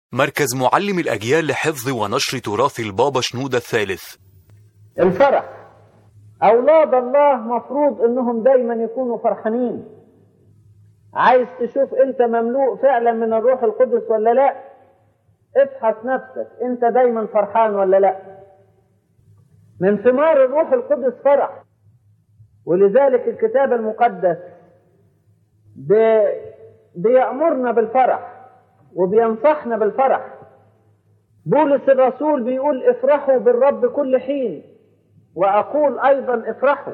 مركز معلم الأجيال لحفظ ونشر تراث البابا شنودة الثالث الفرح أولاد الله مفروض إنهم دايما يكونوا فرحانين عايز تشوف أنت مملوء فعلا من الروح القدس ولا لا افحص نفسك أنت دايما فرحان ولا لا من ثمار الروح القدس فرح ولذلك الكتاب المقدس بي بيأمرنا بالفرح وبينصحنا بالفرح بولس الرسول بيقول افرحوا بالرب كل حين وأقول أيضا افرحوا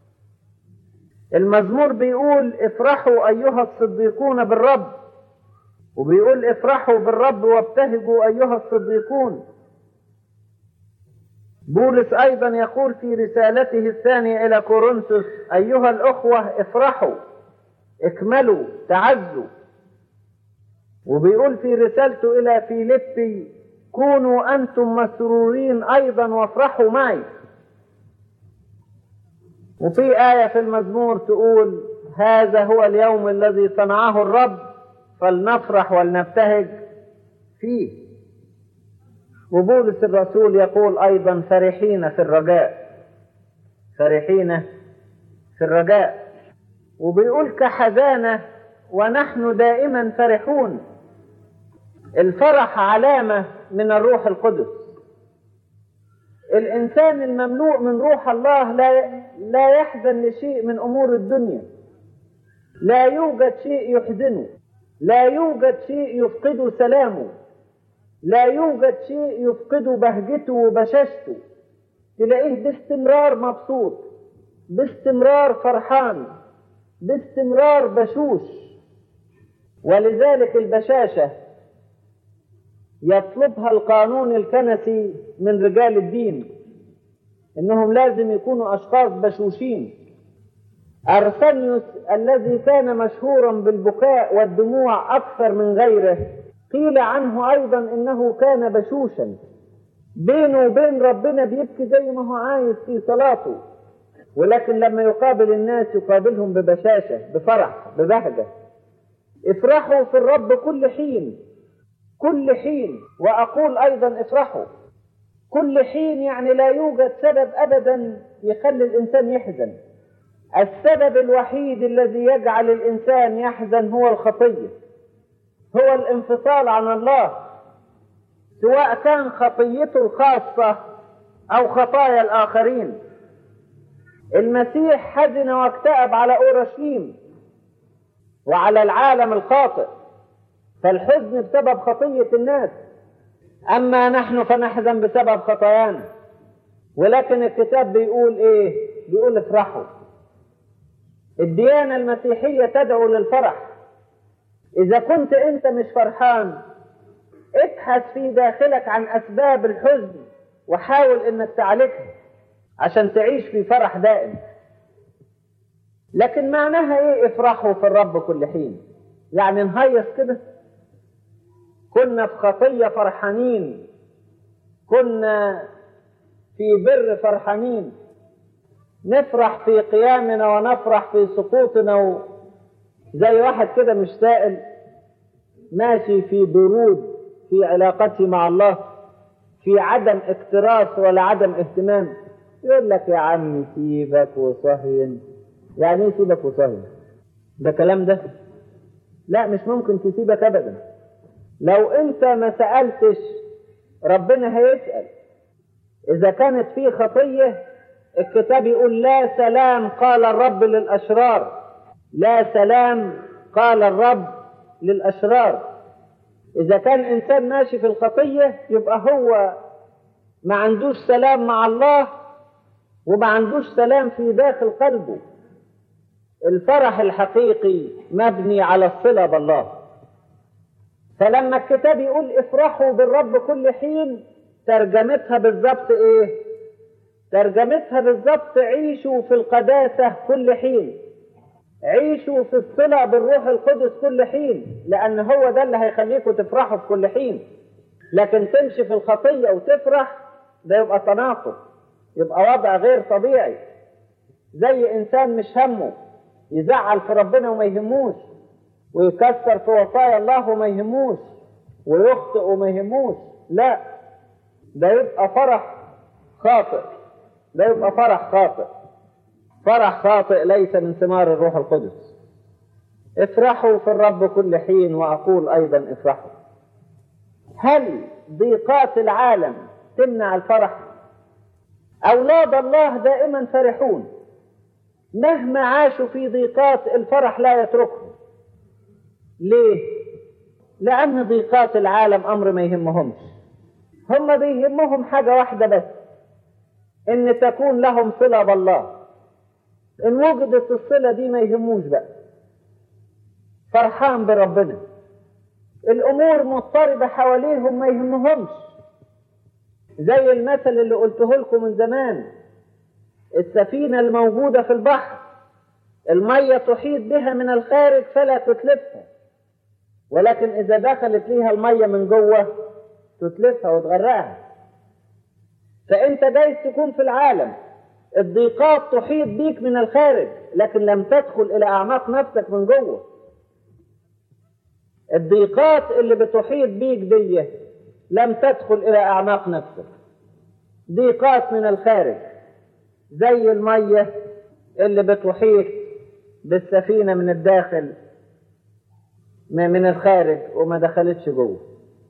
المزمور بيقول افرحوا أيها الصديقون بالرب وبيقول افرحوا بالرب وابتهجوا أيها الصديقون بولس أيضا يقول في رسالته الثانية إلى كورنثوس أيها الأخوة افرحوا اكملوا تعزوا وبيقول في رسالته إلى فيليبي كونوا أنتم مسرورين أيضا وافرحوا معي وفي آية في المزمور تقول هذا هو اليوم الذي صنعه الرب فلنفرح ولنبتهج فيه وبولس الرسول يقول أيضا فرحين في الرجاء فرحين في الرجاء وبيقول كحزانة ونحن دائما فرحون الفرح علامة من الروح القدس الإنسان المملوء من روح الله لا, لا يحزن لشيء من أمور الدنيا لا يوجد شيء يحزنه لا يوجد شيء يفقد سلامه لا يوجد شيء يفقد بهجته وبشاشته تلاقيه باستمرار مبسوط باستمرار فرحان باستمرار بشوش ولذلك البشاشة يطلبها القانون الكنسي من رجال الدين انهم لازم يكونوا اشخاص بشوشين ارسنيوس الذي كان مشهورا بالبكاء والدموع اكثر من غيره قيل عنه ايضا انه كان بشوشا بينه وبين ربنا بيبكي زي ما هو عايز في صلاته ولكن لما يقابل الناس يقابلهم ببشاشة بفرح ببهجة افرحوا في الرب كل حين كل حين وأقول أيضا افرحوا كل حين يعني لا يوجد سبب أبدا يخلي الإنسان يحزن السبب الوحيد الذي يجعل الإنسان يحزن هو الخطية هو الانفصال عن الله سواء كان خطيته الخاصة أو خطايا الآخرين المسيح حزن واكتئب على أورشليم وعلى العالم الخاطئ فالحزن بسبب خطية الناس أما نحن فنحزن بسبب خطايانا ولكن الكتاب بيقول إيه؟ بيقول افرحوا الديانة المسيحية تدعو للفرح إذا كنت أنت مش فرحان ابحث في داخلك عن أسباب الحزن وحاول إنك تعالجها عشان تعيش في فرح دائم لكن معناها ايه افرحوا في الرب كل حين يعني نهيص كده كنا في خطية فرحانين كنا في بر فرحانين نفرح في قيامنا ونفرح في سقوطنا و... زي واحد كده مش سائل ماشي في برود في علاقته مع الله في عدم اكتراث ولا عدم اهتمام يقول لك يا عم سيبك وصهين يعني ايه سيبك وصهين ده كلام ده لا مش ممكن تسيبك ابدا لو انت ما سألتش ربنا هيسأل اذا كانت في خطية الكتاب يقول لا سلام قال الرب للاشرار لا سلام قال الرب للاشرار اذا كان انسان ماشي في الخطية يبقى هو ما عندوش سلام مع الله وما عندوش سلام في داخل قلبه الفرح الحقيقي مبني على الصلة بالله فلما الكتاب يقول افرحوا بالرب كل حين ترجمتها بالظبط ايه ترجمتها بالظبط عيشوا في القداسة كل حين عيشوا في الصلة بالروح القدس كل حين لأن هو ده اللي هيخليكم تفرحوا في كل حين لكن تمشي في الخطية وتفرح ده يبقى تناقض يبقى وضع غير طبيعي زي انسان مش همه يزعل في ربنا وما يهموش ويكسر في وصايا الله وما يهموش ويخطئ وما يهموش لا ده يبقى فرح خاطئ ده يبقى فرح خاطئ فرح خاطئ ليس من ثمار الروح القدس افرحوا في الرب كل حين واقول ايضا افرحوا هل ضيقات العالم تمنع الفرح اولاد الله دائما فرحون مهما عاشوا في ضيقات الفرح لا يتركهم ليه لان ضيقات العالم امر ما يهمهمش هم بيهمهم حاجه واحده بس ان تكون لهم صله بالله ان وجدت الصله دي ما يهموش بقى فرحان بربنا الامور مضطربه حواليهم ما يهمهمش زي المثل اللي قلته لكم من زمان السفينه الموجوده في البحر الميه تحيط بها من الخارج فلا تتلفها ولكن اذا دخلت ليها الميه من جوه تتلفها وتغرقها فانت جايز تكون في العالم الضيقات تحيط بيك من الخارج لكن لم تدخل الى اعماق نفسك من جوه الضيقات اللي بتحيط بيك دي لم تدخل الى اعماق نفسك ضيقات من الخارج زي الميه اللي بتحيط بالسفينه من الداخل من الخارج وما دخلتش جوه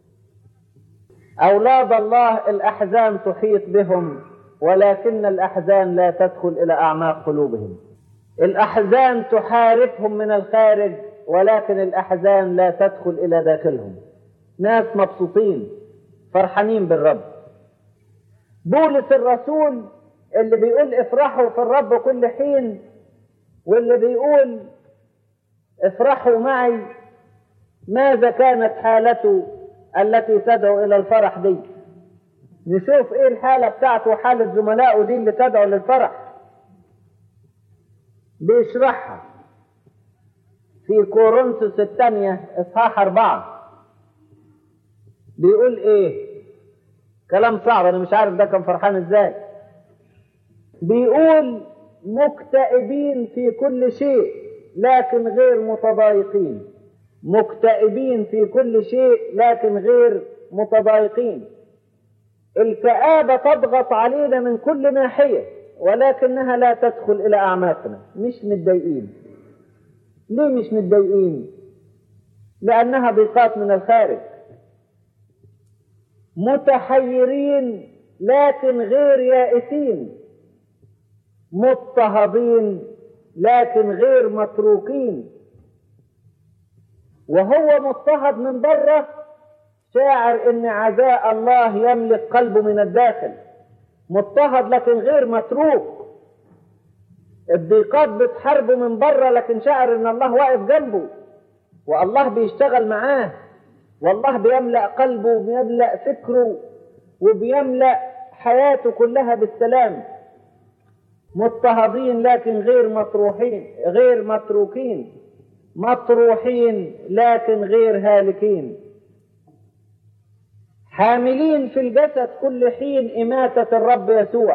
اولاد الله الاحزان تحيط بهم ولكن الاحزان لا تدخل الى اعماق قلوبهم الاحزان تحاربهم من الخارج ولكن الاحزان لا تدخل الى داخلهم ناس مبسوطين فرحانين بالرب بولس الرسول اللي بيقول افرحوا في الرب كل حين واللي بيقول افرحوا معي ماذا كانت حالته التي تدعو الى الفرح دي نشوف ايه الحاله بتاعته وحاله زملائه دي اللي تدعو للفرح بيشرحها في كورنثوس الثانية إصحاح أربعة بيقول إيه؟ كلام صعب أنا مش عارف ده كان فرحان إزاي. بيقول مكتئبين في كل شيء لكن غير متضايقين. مكتئبين في كل شيء لكن غير متضايقين. الكآبة تضغط علينا من كل ناحية ولكنها لا تدخل إلى أعماقنا، مش متضايقين. ليه مش متضايقين لانها ضيقات من الخارج متحيرين لكن غير يائسين مضطهدين لكن غير متروكين وهو مضطهد من بره شاعر ان عزاء الله يملك قلبه من الداخل مضطهد لكن غير متروك الضيقات بتحاربه من بره لكن شعر ان الله واقف جنبه والله بيشتغل معاه والله بيملأ قلبه وبيملأ فكره وبيملأ حياته كلها بالسلام مضطهدين لكن غير مطروحين غير متروكين مطروحين لكن غير هالكين حاملين في الجسد كل حين إماتة الرب يسوع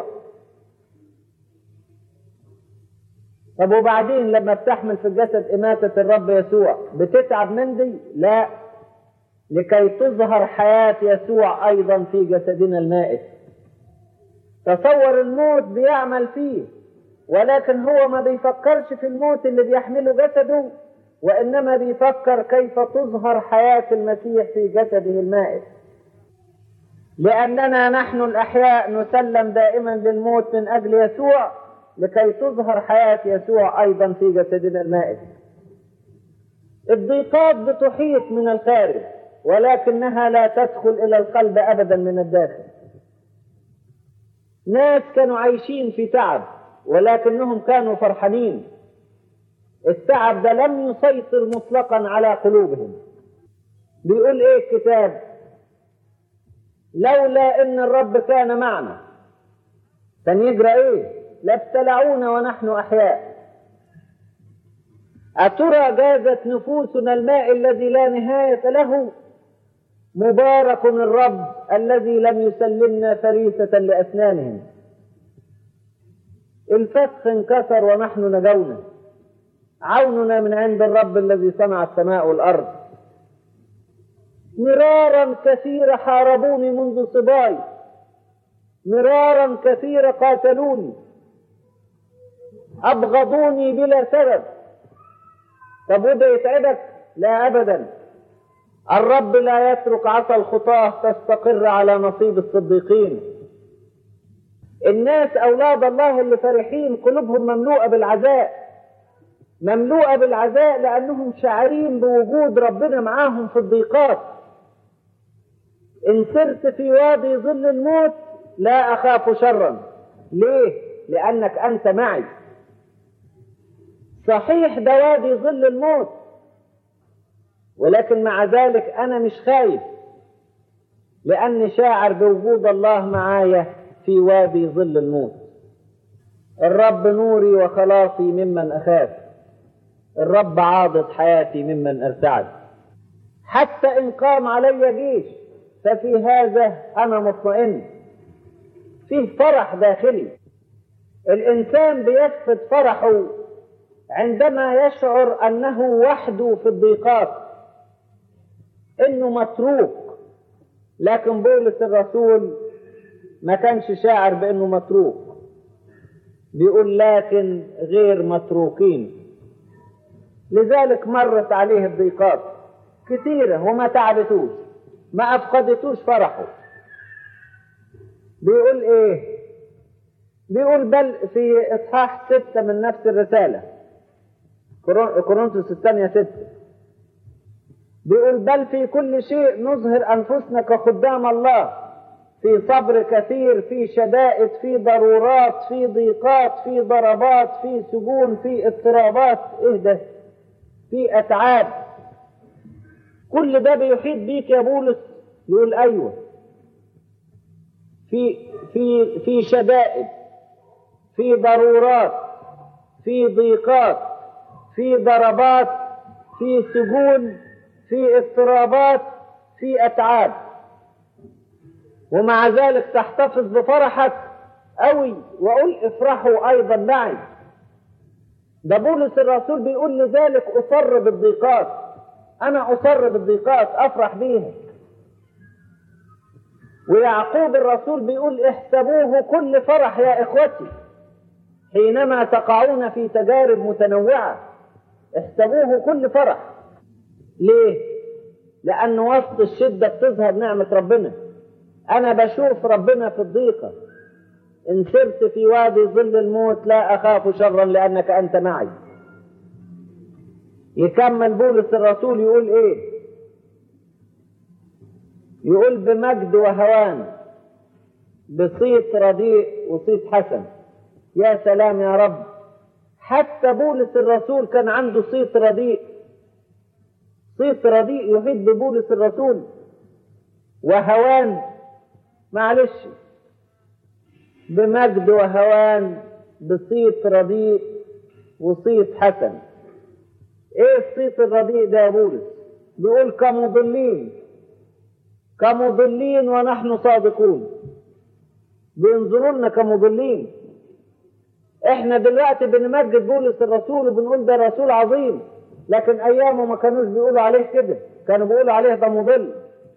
طب وبعدين لما بتحمل في الجسد إماتة الرب يسوع بتتعب من دي؟ لا لكي تظهر حياة يسوع أيضا في جسدنا المائت تصور الموت بيعمل فيه ولكن هو ما بيفكرش في الموت اللي بيحمله جسده وإنما بيفكر كيف تظهر حياة المسيح في جسده المائت لأننا نحن الأحياء نسلم دائما للموت من أجل يسوع لكي تظهر حياة يسوع أيضا في جسدنا المائت الضيقات بتحيط من الخارج ولكنها لا تدخل إلى القلب أبدا من الداخل ناس كانوا عايشين في تعب ولكنهم كانوا فرحانين التعب ده لم يسيطر مطلقا على قلوبهم بيقول ايه الكتاب لولا ان الرب كان معنا كان يجرى ايه لابتلعونا ونحن احياء اترى جازت نفوسنا الماء الذي لا نهايه له مبارك الرب الذي لم يسلمنا فريسه لاسنانهم الفسخ انكسر ونحن نجونا عوننا من عند الرب الذي صنع السماء والارض مرارا كثيرة حاربوني منذ صباي مرارا كثيرة قاتلوني أبغضوني بلا سبب طب وده يتعبك لا أبدا الرب لا يترك عصا الخطاة تستقر على نصيب الصديقين الناس أولاد الله اللي فرحين قلوبهم مملوءة بالعزاء مملوءة بالعزاء لأنهم شاعرين بوجود ربنا معاهم في الضيقات إن سرت في وادي ظل الموت لا أخاف شرا ليه؟ لأنك أنت معي صحيح ده وادي ظل الموت ولكن مع ذلك أنا مش خايف لأني شاعر بوجود الله معايا في وادي ظل الموت الرب نوري وخلاصي ممن أخاف الرب عاضد حياتي ممن ارتعد حتى إن قام علي جيش ففي هذا أنا مطمئن فيه فرح داخلي الإنسان بيفقد فرحه عندما يشعر أنه وحده في الضيقات إنه متروك لكن بولس الرسول ما كانش شاعر بأنه متروك بيقول لكن غير متروكين لذلك مرت عليه الضيقات كثيرة وما تعبتوش ما أفقدتوش فرحه بيقول إيه بيقول بل في إصحاح ستة من نفس الرسالة كورنثوس الثانية ستة بيقول بل في كل شيء نظهر أنفسنا كخدام الله في صبر كثير في شدائد في ضرورات في ضيقات في ضربات في سجون في اضطرابات اهدى في اتعاب كل ده بيحيط بيك يا بولس يقول ايوه في في في شدائد في ضرورات في ضيقات في ضربات في سجون في اضطرابات في اتعاب ومع ذلك تحتفظ بفرحك قوي وقل افرحوا ايضا معي ده بولس الرسول بيقول لذلك اصر بالضيقات انا اصر بالضيقات افرح بيها ويعقوب الرسول بيقول احسبوه كل فرح يا اخوتي حينما تقعون في تجارب متنوعه احسبوه كل فرح ليه لان وسط الشده بتظهر نعمه ربنا أنا بشوف ربنا في الضيقة إن سرت في وادي ظل الموت لا أخاف شرا لأنك أنت معي يكمل بولس الرسول يقول إيه يقول بمجد وهوان بصيت رديء وصيت حسن يا سلام يا رب حتى بولس الرسول كان عنده صيت رديء صيت رديء يحيط ببولس الرسول وهوان معلش بمجد وهوان بصيت رديء وصيت حسن ايه الصيت الرديء ده يا بولس بيقول كمضلين كمضلين ونحن صادقون بينظروا لنا كمضلين احنا دلوقتي بنمجد بولس الرسول وبنقول ده رسول عظيم لكن ايامه ما كانوش بيقولوا عليه كده كانوا بيقولوا عليه ده مضل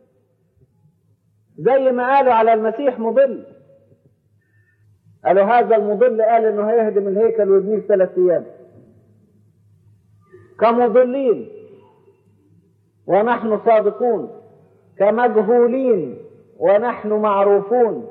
زي ما قالوا على المسيح مضل قالوا هذا المضل قال انه هيهدم الهيكل ويبنيه في ثلاث ايام كمضلين ونحن صادقون كمجهولين ونحن معروفون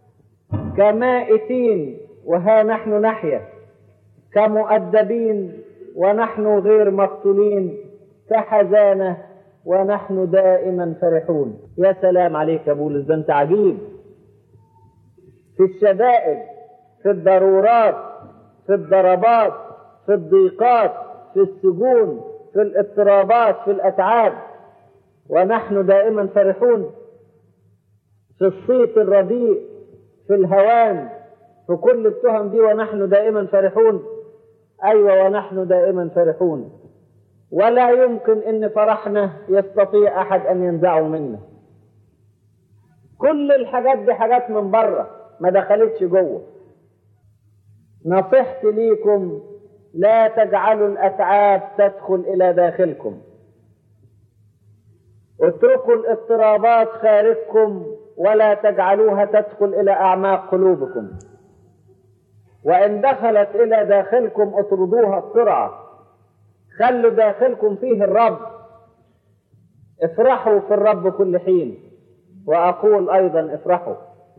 كمائتين وها نحن نحيا كمؤدبين ونحن غير مقتولين كحزانه ونحن دائما فرحون يا سلام عليك يا بولس ده انت عجيب في الشدائد في الضرورات في الضربات في الضيقات في السجون في الاضطرابات في الاتعاب ونحن دائما فرحون في الصيت الرديء في الهوان في كل التهم دي ونحن دائما فرحون ايوه ونحن دائما فرحون ولا يمكن ان فرحنا يستطيع احد ان ينزعه منا كل الحاجات دي حاجات من بره ما دخلتش جوه نصيحتي ليكم لا تجعلوا الاتعاب تدخل الى داخلكم اتركوا الاضطرابات خارجكم ولا تجعلوها تدخل إلى أعماق قلوبكم وإن دخلت إلى داخلكم اطردوها بسرعة خلوا داخلكم فيه الرب افرحوا في الرب كل حين وأقول أيضا افرحوا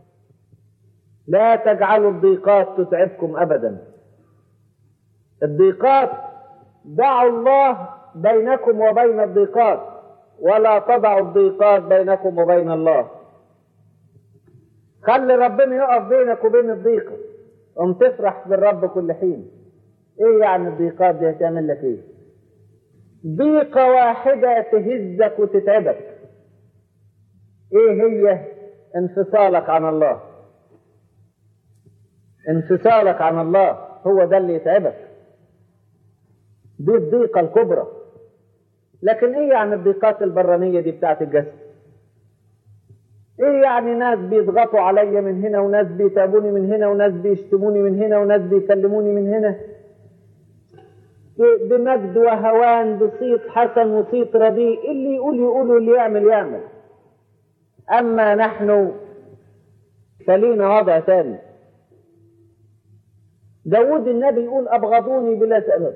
لا تجعلوا الضيقات تتعبكم أبدا الضيقات دعوا الله بينكم وبين الضيقات ولا تضعوا الضيقات بينكم وبين الله خلي ربنا يقف بينك وبين الضيقة قم تفرح بالرب كل حين ايه يعني الضيقات دي هتعمل لك ايه ضيقة واحدة تهزك وتتعبك ايه هي انفصالك عن الله انفصالك عن الله هو ده اللي يتعبك دي الضيقة الكبرى لكن ايه يعني الضيقات البرانية دي بتاعت الجسد ايه يعني ناس بيضغطوا عليا من هنا وناس بيتعبوني من هنا وناس بيشتموني من هنا وناس بيكلموني من هنا بمجد وهوان بصيت حسن وصيت رديء اللي يقول يقول واللي يعمل يعمل اما نحن فلينا وضع ثاني داود النبي يقول ابغضوني بلا سبب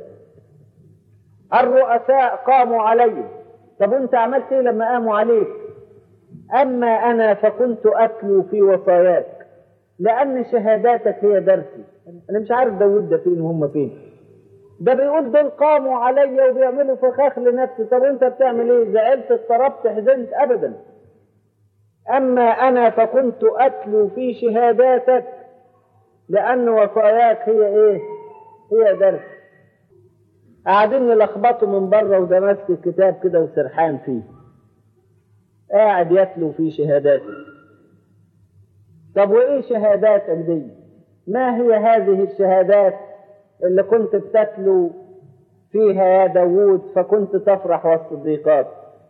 الرؤساء قاموا علي طب انت عملت ايه لما قاموا عليك اما انا فكنت اتلو في وصاياك لان شهاداتك هي درسي انا مش عارف داود ده فين وهم فين ده بيقول دول قاموا عليا وبيعملوا فخاخ لنفسي طب انت بتعمل ايه زعلت اضطربت حزنت ابدا اما انا فكنت اتلو في شهاداتك لان وصاياك هي ايه هي درس قاعدين يلخبطوا من بره وده ماسك الكتاب كده وسرحان فيه قاعد يتلو في شهاداته طب وايه شهاداتك دي ما هي هذه الشهادات اللي كنت بتتلو فيها يا داوود فكنت تفرح وسط الضيقات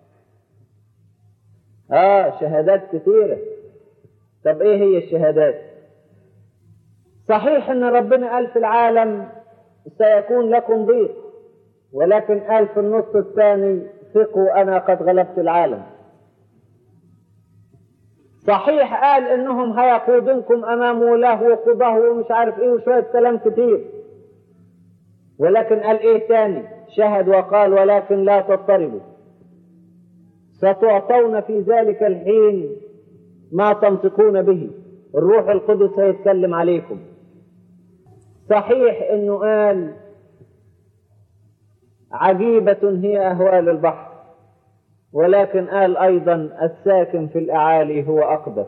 اه شهادات كثيرة طب ايه هي الشهادات صحيح ان ربنا قال في العالم سيكون لكم ضيق ولكن قال في النص الثاني ثقوا انا قد غلبت العالم صحيح قال انهم هيقودنكم امام ولاه وقضاه ومش عارف ايه وشويه كلام كتير ولكن قال ايه تاني شهد وقال ولكن لا تضطربوا ستعطون في ذلك الحين ما تنطقون به الروح القدس هيتكلم عليكم صحيح انه قال عجيبة هي أهوال البحر ولكن قال أيضا الساكن في الأعالي هو أقدر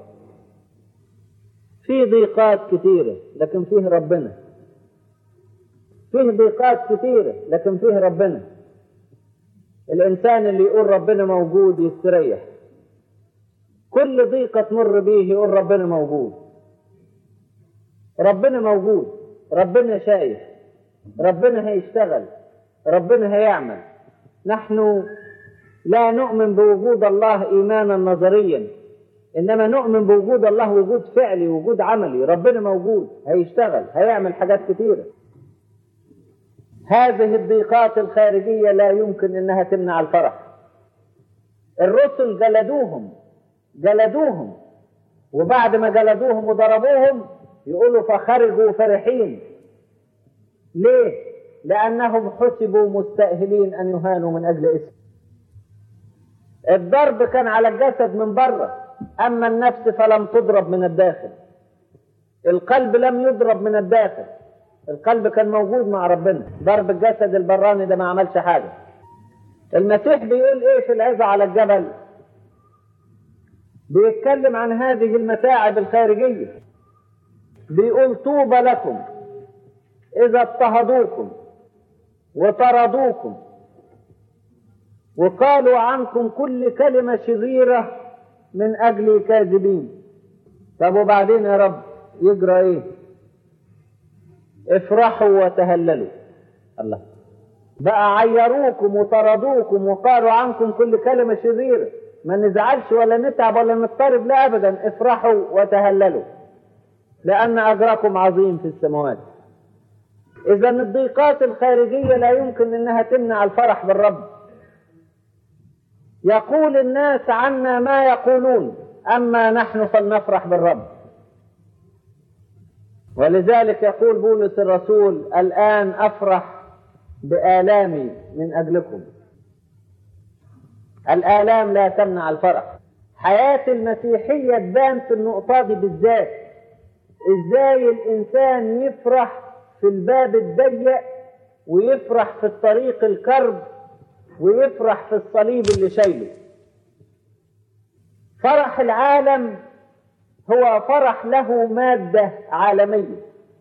في ضيقات كثيرة لكن فيه ربنا فيه ضيقات كثيرة لكن فيه ربنا الإنسان اللي يقول ربنا موجود يستريح كل ضيقة تمر به يقول ربنا موجود ربنا موجود ربنا شايف ربنا هيشتغل ربنا هيعمل نحن لا نؤمن بوجود الله ايمانا نظريا انما نؤمن بوجود الله وجود فعلي وجود عملي ربنا موجود هيشتغل هيعمل حاجات كثيره هذه الضيقات الخارجيه لا يمكن انها تمنع الفرح الرسل جلدوهم جلدوهم وبعد ما جلدوهم وضربوهم يقولوا فخرجوا فرحين ليه لأنهم حسبوا مستأهلين أن يهانوا من أجل اسم الضرب كان على الجسد من بره أما النفس فلم تضرب من الداخل القلب لم يضرب من الداخل القلب كان موجود مع ربنا ضرب الجسد البراني ده ما عملش حاجة المسيح بيقول ايه في العظة على الجبل بيتكلم عن هذه المتاعب الخارجية بيقول طوبى لكم إذا اضطهدوكم وطردوكم وقالوا عنكم كل كلمة شريرة من أجل كاذبين طب وبعدين يا رب يجرى إيه؟ افرحوا وتهللوا الله بقى عيروكم وطردوكم وقالوا عنكم كل كلمة شريرة ما نزعلش ولا نتعب ولا نضطرب لا أبدا افرحوا وتهللوا لأن أجركم عظيم في السماوات إذا الضيقات الخارجية لا يمكن أنها تمنع الفرح بالرب يقول الناس عنا ما يقولون أما نحن فلنفرح بالرب ولذلك يقول بولس الرسول الآن أفرح بآلامي من أجلكم الآلام لا تمنع الفرح حياة المسيحية تبان في النقطة دي بالذات ازاي الإنسان يفرح في الباب الضيق ويفرح في الطريق الكرب ويفرح في الصليب اللي شايله فرح العالم هو فرح له مادة عالمية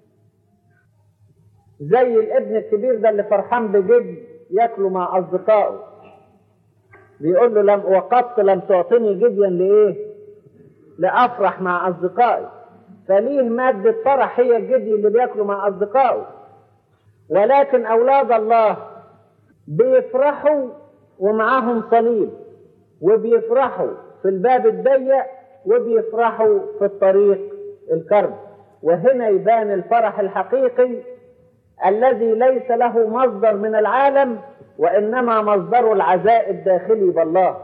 زي الابن الكبير ده اللي فرحان بجد ياكله مع أصدقائه بيقول له لم وقدت لم تعطني جديا لإيه؟ لأفرح مع أصدقائي فليه مادة فرح هي الجدي اللي بياكله مع أصدقائه ولكن أولاد الله بيفرحوا ومعاهم صليب وبيفرحوا في الباب الضيق وبيفرحوا في الطريق الكرب وهنا يبان الفرح الحقيقي الذي ليس له مصدر من العالم وإنما مصدره العزاء الداخلي بالله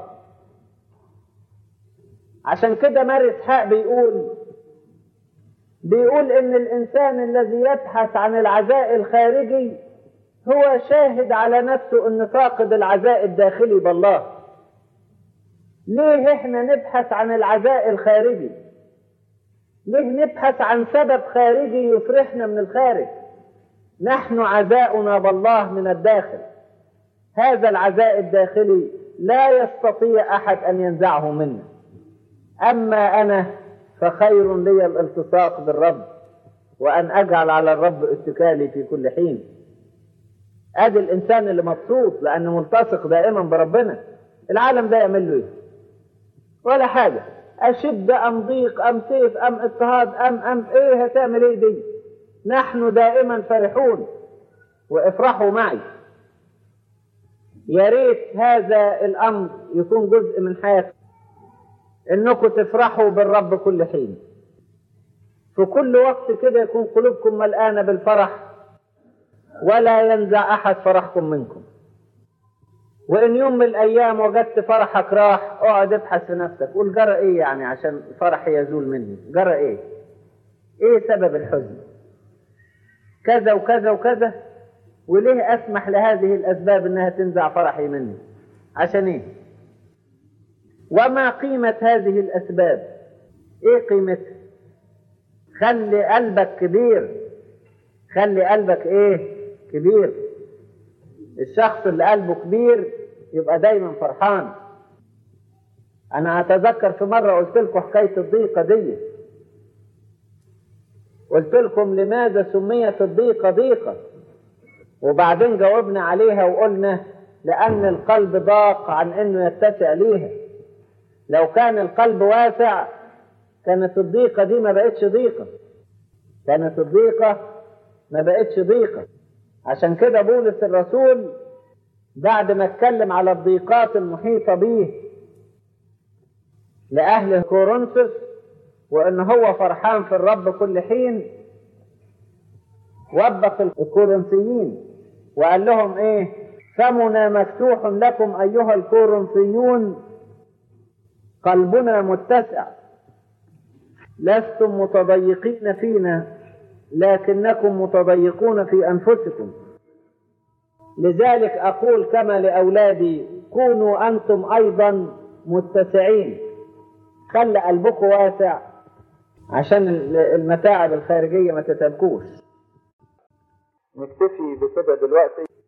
عشان كده ماري اسحاق بيقول بيقول ان الانسان الذي يبحث عن العزاء الخارجي هو شاهد على نفسه انه فاقد العزاء الداخلي بالله ليه احنا نبحث عن العزاء الخارجي ليه نبحث عن سبب خارجي يفرحنا من الخارج نحن عزاؤنا بالله من الداخل هذا العزاء الداخلي لا يستطيع احد ان ينزعه منا اما انا فخير لي الالتصاق بالرب وان اجعل على الرب اتكالي في كل حين ادي الانسان اللي مبسوط لانه ملتصق دائما بربنا العالم ده يعمل له ايه ولا حاجه اشد ام ضيق ام سيف ام اضطهاد ام ام ايه هتعمل ايه دي نحن دائما فرحون وافرحوا معي يا ريت هذا الامر يكون جزء من حياتكم انكم تفرحوا بالرب كل حين في كل وقت كده يكون قلوبكم ملآنة بالفرح ولا ينزع احد فرحكم منكم وان يوم من الايام وجدت فرحك راح اقعد ابحث في نفسك قول جرى ايه يعني عشان فرحي يزول مني جرى ايه ايه سبب الحزن كذا وكذا وكذا وليه اسمح لهذه الاسباب انها تنزع فرحي مني عشان ايه وما قيمة هذه الأسباب إيه قيمتها خلي قلبك كبير خلي قلبك إيه كبير الشخص اللي قلبه كبير يبقى دايما فرحان أنا أتذكر في مرة قلت لكم حكاية الضيقة دي قلت لكم لماذا سميت الضيقة ضيقة وبعدين جاوبنا عليها وقلنا لأن القلب ضاق عن إنه يتسع ليها لو كان القلب واسع كانت الضيقة دي ما بقتش ضيقة كانت الضيقة ما بقتش ضيقة عشان كده بولس الرسول بعد ما اتكلم على الضيقات المحيطة به لأهل كورنثوس وإن هو فرحان في الرب كل حين وبخ الكورنثيين وقال لهم إيه فمنا مفتوح لكم أيها الكورنثيون قلبنا متسع لستم متضيقين فينا لكنكم متضيقون في انفسكم لذلك اقول كما لاولادي كونوا انتم ايضا متسعين خلي قلبكم واسع عشان المتاعب الخارجيه ما تتبكوش نكتفي بكده دلوقتي